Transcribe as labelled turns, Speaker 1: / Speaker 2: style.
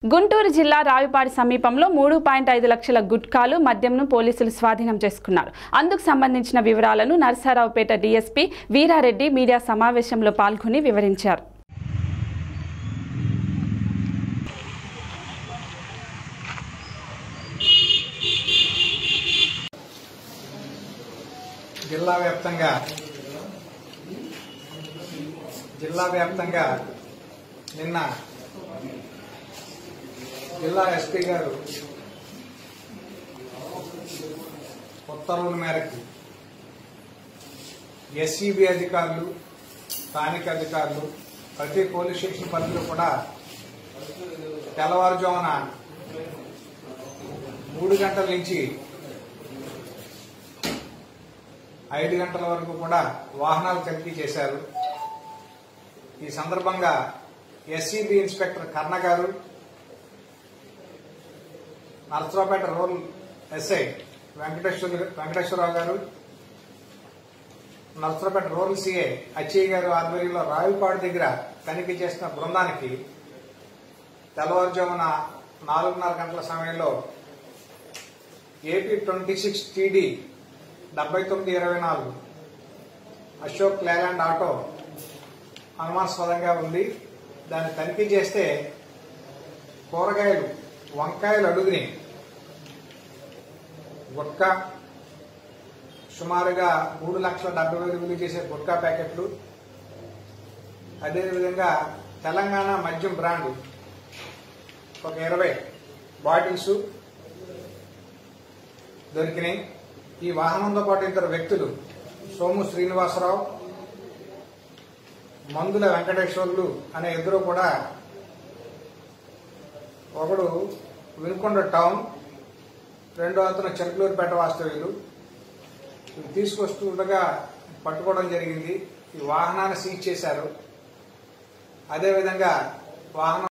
Speaker 1: గుంటూరు జిల్లా రావిపాడి సమీపంలో మూడు పాయింట్ ఐదు లక్షల గుట్కాలు మద్యంను పోలీసులు స్వాధీనం చేసుకున్నారు అందుకు సంబంధించిన వివరాలను నరసరావుపేట డీఎస్పీ వీరారెడ్డి మీడియా సమావేశంలో పాల్గొని వివరించారు
Speaker 2: జిల్లా వ్యాప్తంగా జిల్లా వ్యాప్తంగా నిన్న జిల్లా ఎస్పీ గారు ఉత్తర్వుల మేరకు ఎస్సీబీ అధికారులు స్థానిక అధికారులు ప్రతి పోలీస్ స్టేషన్ పరిధిలో కూడా తెల్లవారుజామున మూడు గంటల నుంచి ఐదు గంటల వరకు కూడా వాహనాలు తనిఖీ చేశారు ఈ సందర్భంగా ఎస్సీబీ ఇన్స్పెక్టర్ కర్ణ గారు నరసరావుపేట రూరల్ ఎస్ఐ వెంకటేశ్వర వెంకటేశ్వరరావు గారు నరసరావుపేట రూరల్ సిఐ అచ్చయ్య గారు ఆధ్వర్యంలో రావిపాడు దగ్గర తనిఖీ చేసిన బృందానికి తెల్లవారుజామున నాలుగున్నర గంటల సమయంలో ఏపీ ట్వంటీ సిక్స్ టీడీ డెబ్బై తొమ్మిది ఇరవై నాలుగు అశోక్ లేలాండ్ ఆటో అనుమానాస్పదంగా ఉంది దాన్ని తనిఖీ చేస్తే కూరగాయలు వంకాయలు అడుగుని గుట్కా సుమారుగా మూడు లక్షల డెబ్బై వేలు విలువ చేసే గుట్కా ప్యాకెట్లు అదేవిధంగా తెలంగాణ మద్యం బ్రాండ్ ఒక ఇరవై బాటిల్స్ దొరికినాయి ఈ వాహనంతో పాటు ఇద్దరు వ్యక్తులు సోము శ్రీనివాసరావు మందుల వెంకటేశ్వర్లు అనే ఇద్దరు కూడా ఒకడు వినుకొండ టౌన్ రెండో అతను చెరుకులూరుపేట వాస్తవ్యులు ఇవి తీసుకొస్తుండగా పట్టుకోవడం జరిగింది ఈ వాహనాన్ని సీజ్ చేశారు అదేవిధంగా వాహనం